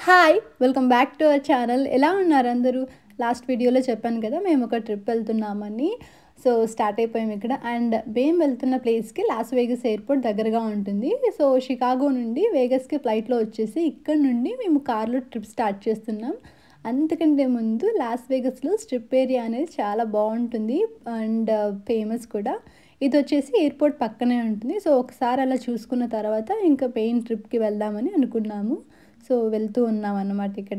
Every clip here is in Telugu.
hi welcome back to our channel ఎలా ఉన్నారు అందరూ లాస్ట్ వీడియోలో చెప్పాను కదా మేము ఒక ట్రిప్ వెళ్తున్నామని సో స్టార్ట్ అయిపోయాం ఇక్కడ అండ్ మేము వెళ్తున్న ప్లేస్కి లాస్ వేగస్ ఎయిర్పోర్ట్ దగ్గరగా ఉంటుంది సో షికాగో నుండి వేగస్కి ఫ్లైట్లో వచ్చేసి ఇక్కడ నుండి మేము కార్లో ట్రిప్ స్టార్ట్ చేస్తున్నాం అంతకంటే ముందు లాస్ వేగస్లో స్ట్రిప్ ఏరియా అనేది చాలా బాగుంటుంది అండ్ ఫేమస్ కూడా ఇది వచ్చేసి ఎయిర్పోర్ట్ పక్కనే ఉంటుంది సో ఒకసారి అలా చూసుకున్న తర్వాత ఇంకా పెయిన్ ట్రిప్కి వెళ్దామని అనుకున్నాము సో వెళ్తూ ఉన్నాం అన్నమాట ఇక్కడ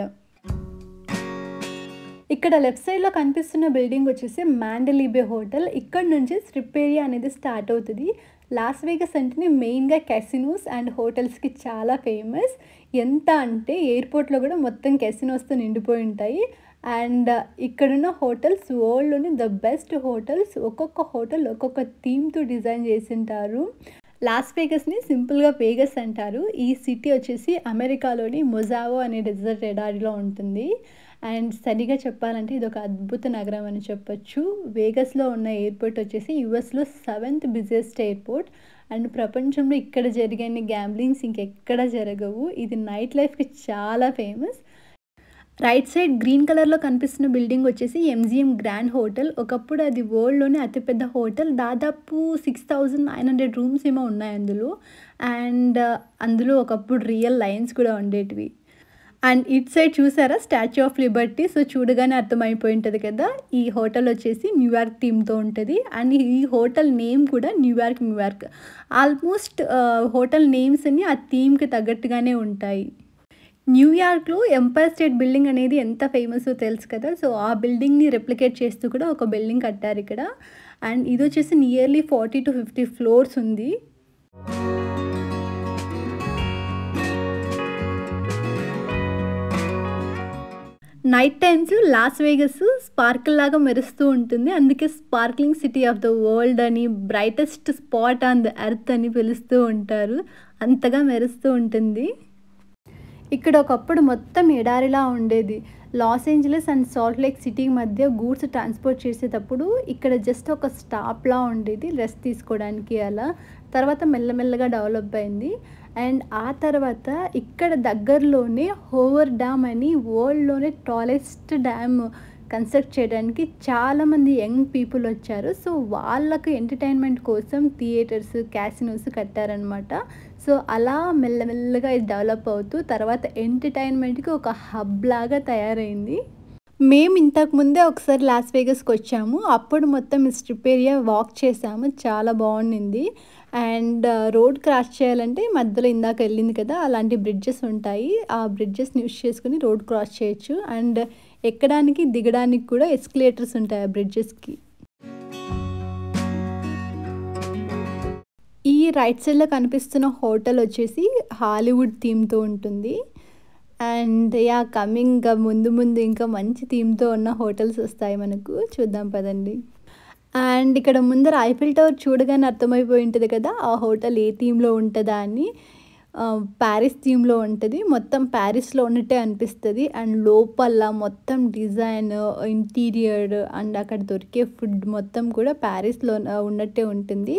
ఇక్కడ లెఫ్ట్ సైడ్లో కనిపిస్తున్న బిల్డింగ్ వచ్చేసి మ్యాండలీబే హోటల్ ఇక్కడ నుంచి స్ట్రిప్ ఏరియా అనేది స్టార్ట్ అవుతుంది లాస్ వేగస్ అంటేనే మెయిన్గా క్యాసినోస్ అండ్ హోటల్స్కి చాలా ఫేమస్ ఎంత అంటే ఎయిర్పోర్ట్లో కూడా మొత్తం క్యాసినోస్తో నిండిపోయి ఉంటాయి అండ్ ఇక్కడున్న హోటల్స్ వరల్డ్లోని ద బెస్ట్ హోటల్స్ ఒక్కొక్క హోటల్ ఒక్కొక్క థీమ్తో డిజైన్ చేసింటారు లాస్ వేగస్ని సింపుల్గా వేగస్ అంటారు ఈ సిటీ వచ్చేసి అమెరికాలోని మొజావో అనే డెజర్ట్ ఎడారిలో ఉంటుంది అండ్ సరిగా చెప్పాలంటే ఇది ఒక అద్భుత నగరం అని చెప్పొచ్చు వేగస్లో ఉన్న ఎయిర్పోర్ట్ వచ్చేసి యుఎస్లో సెవెంత్ బిజియెస్ట్ ఎయిర్పోర్ట్ అండ్ ప్రపంచంలో ఇక్కడ జరిగే గ్యాంబ్లింగ్స్ ఇంకెక్కడ జరగవు ఇది నైట్ లైఫ్కి చాలా ఫేమస్ రైట్ సైడ్ గ్రీన్ కలర్లో కనిపిస్తున్న బిల్డింగ్ వచ్చేసి ఎంజిఎం గ్రాండ్ హోటల్ ఒకప్పుడు అది వరల్డ్లోనే అతిపెద్ద హోటల్ దాదాపు six thousand nine hundred rooms ఏమో ఉన్నాయి అందులో అండ్ అందులో ఒకప్పుడు రియల్ లైన్స్ కూడా ఉండేటివి అండ్ ఇట్ సైడ్ చూసారా స్టాచ్యూ ఆఫ్ లిబర్టీ సో చూడగానే అర్థమైపోయి ఉంటుంది కదా ఈ హోటల్ వచ్చేసి న్యూయార్క్ థీమ్తో ఉంటుంది అండ్ ఈ హోటల్ నేమ్ కూడా New York New York almost hotel names అన్ని ఆ థీమ్కి తగ్గట్టుగానే ఉంటాయి న్యూయార్క్లో ఎంపైర్ స్టేట్ బిల్డింగ్ అనేది ఎంత ఫేమస్ తెలుసు కదా సో ఆ బిల్డింగ్ని రెప్లికేట్ చేస్తూ కూడా ఒక బిల్డింగ్ కట్టారు ఇక్కడ అండ్ ఇది వచ్చేసి nearly forty to fifty floors ఉంది night times Las Vegas sparkle లాగా మెరుస్తూ ఉంటుంది అందుకే sparkling city of the world అని brightest spot on the earth అని పిలుస్తూ ఉంటారు అంతగా మెరుస్తూ ఉంటుంది ఇక్కడ ఒకప్పుడు మొత్తం ఎడారిలా ఉండేది Los Angeles and Salt Lake City మధ్య గూడ్స్ ట్రాన్స్పోర్ట్ చేసేటప్పుడు ఇక్కడ జస్ట్ ఒక స్టాప్లా ఉండేది రెస్ట్ తీసుకోవడానికి అలా తర్వాత మెల్లమెల్లగా డెవలప్ అయింది అండ్ ఆ తర్వాత ఇక్కడ దగ్గరలోనే హోవర్ డ్యామ్ అని వరల్డ్లోనే టాలెస్ట్ డ్యామ్ కన్స్ట్రక్ట్ చేయడానికి చాలామంది యంగ్ పీపుల్ వచ్చారు సో వాళ్ళకు ఎంటర్టైన్మెంట్ కోసం థియేటర్స్ క్యాసినోస్ కట్టారనమాట సో అలా మెల్లమెల్లగా ఇది డెవలప్ అవుతూ తర్వాత ఎంటర్టైన్మెంట్కి ఒక హబ్ లాగా తయారైంది మేము ఇంతకు ముందే ఒకసారి లాస్ వేగస్కి వచ్చాము అప్పుడు మొత్తం స్ట్రిప్ ఏరియా వాక్ చేసాము చాలా బాగుండింది అండ్ రోడ్ క్రాస్ చేయాలంటే మధ్యలో ఇందాక వెళ్ళింది కదా అలాంటి బ్రిడ్జెస్ ఉంటాయి ఆ బ్రిడ్జెస్ని యూస్ చేసుకుని రోడ్ క్రాస్ చేయొచ్చు అండ్ ఎక్కడానికి దిగడానికి కూడా ఎస్కలేటర్స్ ఉంటాయి ఆ బ్రిడ్జెస్కి ఈ రైట్ సైడ్లో కనిపిస్తున్న హోటల్ వచ్చేసి హాలీవుడ్ థీమ్తో ఉంటుంది అండ్ యా కమింగ్ ముందు ముందు ఇంకా మంచి థీమ్తో ఉన్న హోటల్స్ వస్తాయి మనకు చూద్దాం పదండి అండ్ ఇక్కడ ముందర ఐఫిల్ టవర్ చూడగానే అర్థమైపోయి ఉంటుంది కదా ఆ హోటల్ ఏ థీమ్లో ఉంటుందా అని ప్యారిస్ థీమ్లో ఉంటుంది మొత్తం ప్యారిస్లో ఉన్నట్టే అనిపిస్తుంది అండ్ లోపల మొత్తం డిజైన్ ఇంటీరియర్ అండ్ అక్కడ దొరికే ఫుడ్ మొత్తం కూడా ప్యారిస్లో ఉన్నట్టే ఉంటుంది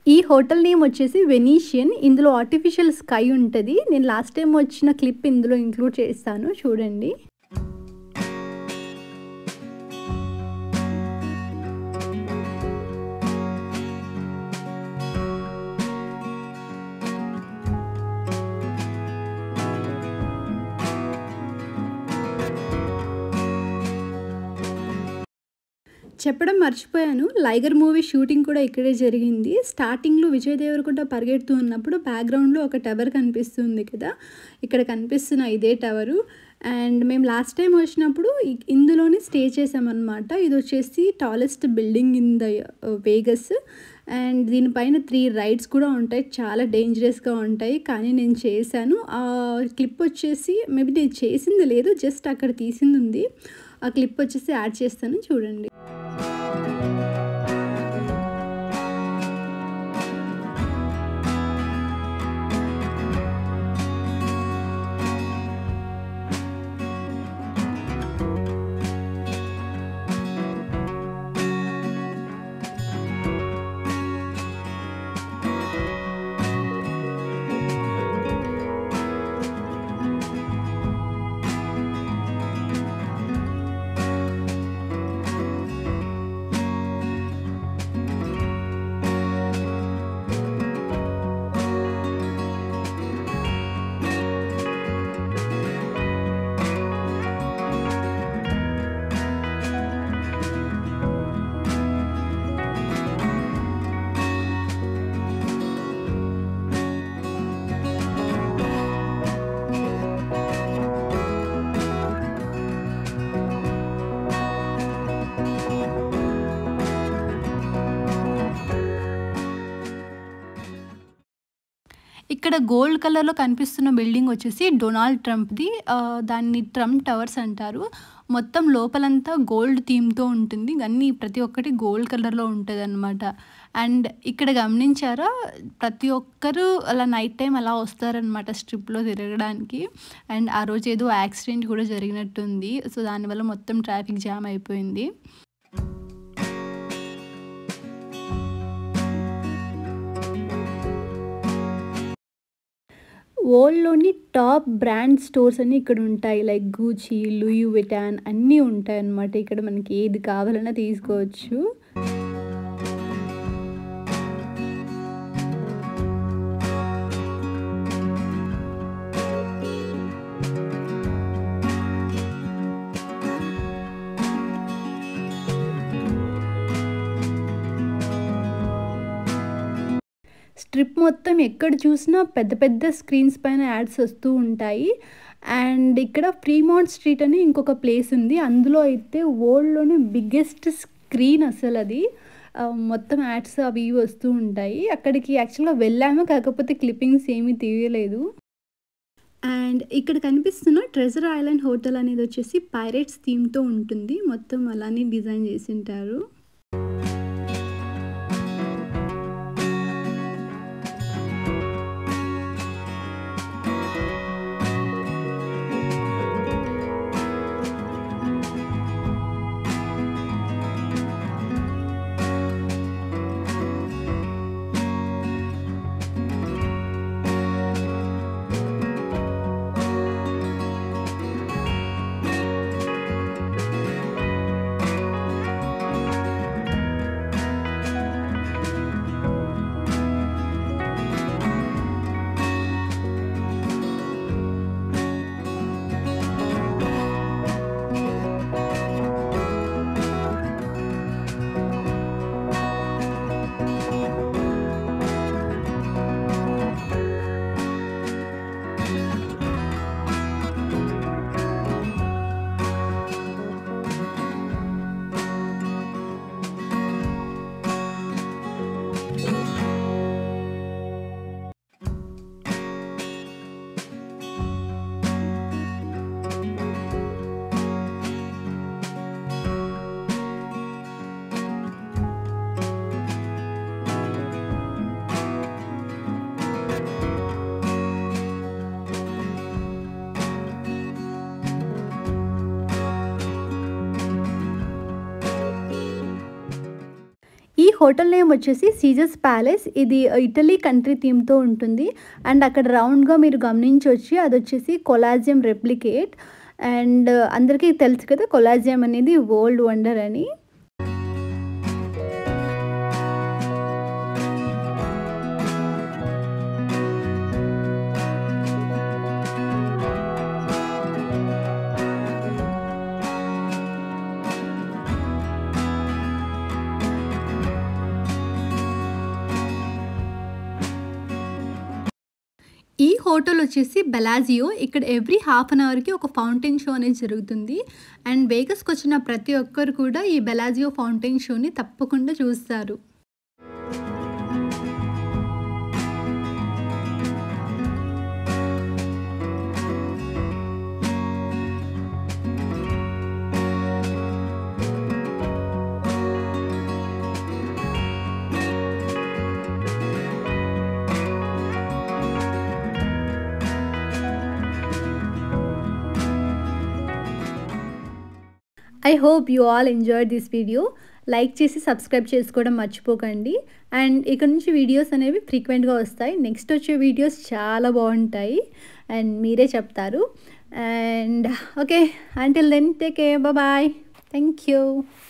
ఈ హోటల్ నేమ్ వచ్చేసి వెనీషియన్ ఇందులో ఆర్టిఫిషియల్ స్కై ఉంటుంది నేను లాస్ట్ టైం వచ్చిన క్లిప్ ఇందులో ఇంక్లూడ్ చేస్తాను చూడండి చెప్పడం మర్చిపోయాను లైగర్ మూవీ షూటింగ్ కూడా ఇక్కడే జరిగింది స్టార్టింగ్లో విజయ్ దేవరకొండ పరిగెడుతూ ఉన్నప్పుడు బ్యాక్గ్రౌండ్లో ఒక టవర్ కనిపిస్తుంది కదా ఇక్కడ కనిపిస్తున్న ఇదే టవరు అండ్ మేము లాస్ట్ టైం వచ్చినప్పుడు ఇ- ఇందులోనే స్టే చేసామన్నమాట ఇది వచ్చేసి tallest building in the Vegas and దీనిపైన త్రీ రైడ్స్ కూడా ఉంటాయి చాలా డేంజరస్గా ఉంటాయి కానీ నేను చేశాను ఆ క్లిప్ వచ్చేసి మేబీ నేను చేసింది లేదు జస్ట్ అక్కడ తీసింది ఉంది ఆ క్లిప్ వచ్చేసి యాడ్ చేస్తాను చూడండి ఇక్కడ గోల్డ్ కలర్లో కనిపిస్తున్న బిల్డింగ్ వచ్చేసి డొనాల్డ్ ట్రంప్ది ఆ, దాన్ని ట్రంప్ టవర్స్ అంటారు మొత్తం లోపలంతా గోల్డ్ థీమ్తో ఉంటుంది అన్నీ ప్రతి ఒక్కటి గోల్డ్ కలర్లో ఉంటుంది అనమాట అండ్ ఇక్కడ గమనించారా ప్రతి ఒక్కరు అలా నైట్ టైం అలా వస్తారనమాట స్ట్రిప్లో తిరగడానికి అండ్ ఆ రోజు ఏదో యాక్సిడెంట్ కూడా జరిగినట్టుంది సో దానివల్ల మొత్తం ట్రాఫిక్ జామ్ అయిపోయింది వరల్డ్లోని టాప్ బ్రాండ్ స్టోర్స్ అన్నీ ఇక్కడ ఉంటాయి లైక్ గూచి లూయి విటాన్ అన్నీ ఉంటాయి అన్నమాట ఇక్కడ మనకి ఏది కావాలన్నా తీసుకోవచ్చు స్ట్రిప్ మొత్తం ఎక్కడ చూసినా పెద్ద పెద్ద స్క్రీన్స్ పైన యాడ్స్ వస్తూ ఉంటాయి అండ్ ఇక్కడ ఫ్రీమౌంట్ స్ట్రీట్ అని ఇంకొక ప్లేస్ ఉంది అందులో అయితే వరల్డ్లోనే బిగ్గెస్ట్ స్క్రీన్ అసలు అది ఆ, మొత్తం యాడ్స్ అవి ఇవి వస్తూ ఉంటాయి అక్కడికి యాక్చువల్గా వెళ్ళాము కాకపోతే క్లిప్పింగ్స్ ఏమీ తీయలేదు అండ్ ఇక్కడ కనిపిస్తున్న ట్రెజర్ ఐలాండ్ హోటల్ అనేది వచ్చేసి పైరేట్స్ థీమ్తో ఉంటుంది మొత్తం అలానే డిజైన్ చేసి ఉంటారు హోటల్ నేమ్ వచ్చేసి సీజర్స్ ప్యాలెస్ ఇది ఇటలీ కంట్రీ థీమ్తో ఉంటుంది అండ్ అక్కడ రౌండ్గా మీరు గమనించవచ్చు అది వచ్చేసి కొలాజియం రెప్లికేట్ అండ్ అందరికీ తెలుసు కదా కొలాజియం అనేది వరల్డ్ వండర్ అని ఈ హోటల్ వచ్చేసి బెలాజియో ఇక్కడ ఎవ్రీ హాఫ్ అన్ అవర్కి ఒక ఫౌంటైన్ షో అనేది జరుగుతుంది అండ్ వేగస్కి వచ్చిన ప్రతి ఒక్కరు కూడా ఈ బెలాజియో ఫౌంటైన్ షోని తప్పకుండా చూస్తారు I hope you all enjoy this video like చేసి సబ్స్క్రైబ్ చేసుకోవడం మర్చిపోకండి అండ్ ఇక్కడ నుంచి వీడియోస్ అనేవి ఫ్రీక్వెంట్గా వస్తాయి నెక్స్ట్ వచ్చే వీడియోస్ చాలా బాగుంటాయి అండ్ మీరే చెప్తారు and okay until then take bye thank you